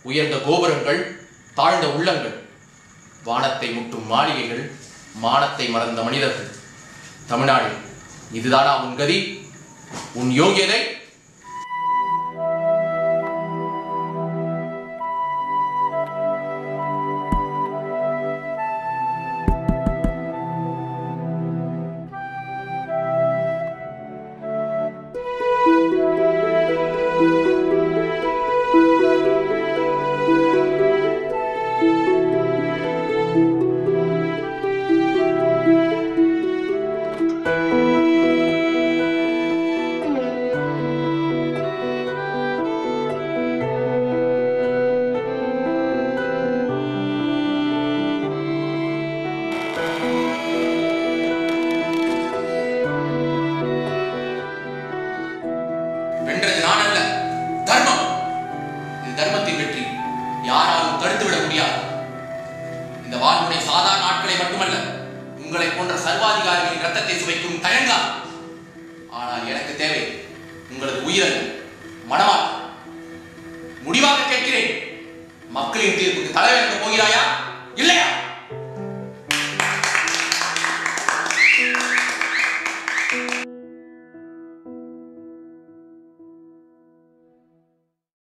உயர்ந்த கோபுரங்கள் தாழ்ந்த உள்ளங்கள் வானத்தை முட்டும் மாளிகைகள் மானத்தை மறந்த மனிதர்கள் தமிழ்நாடு இதுதானா உன் கதி உன் யோகியதை வென்றது நான் அல்ல தர்மம் இது தர்மத்தின் வெற்றி யாராலும் தடுத்து விட முடியாது இந்த வாழ்வுடைய சாதாரண ஆட்களை மட்டுமல்ல உங்களை போன்ற சர்வாதிகாரிகளின் ரத்தத்தை சுவைக்கும் தயங்கா ஆனால் எனக்கு தேவை உங்களது உயிரல் மனமாற்றம் முடிவாக கேட்கிறேன் மக்களின் தீர்ப்புக்கு தலைவனுக்கு போகிறாயா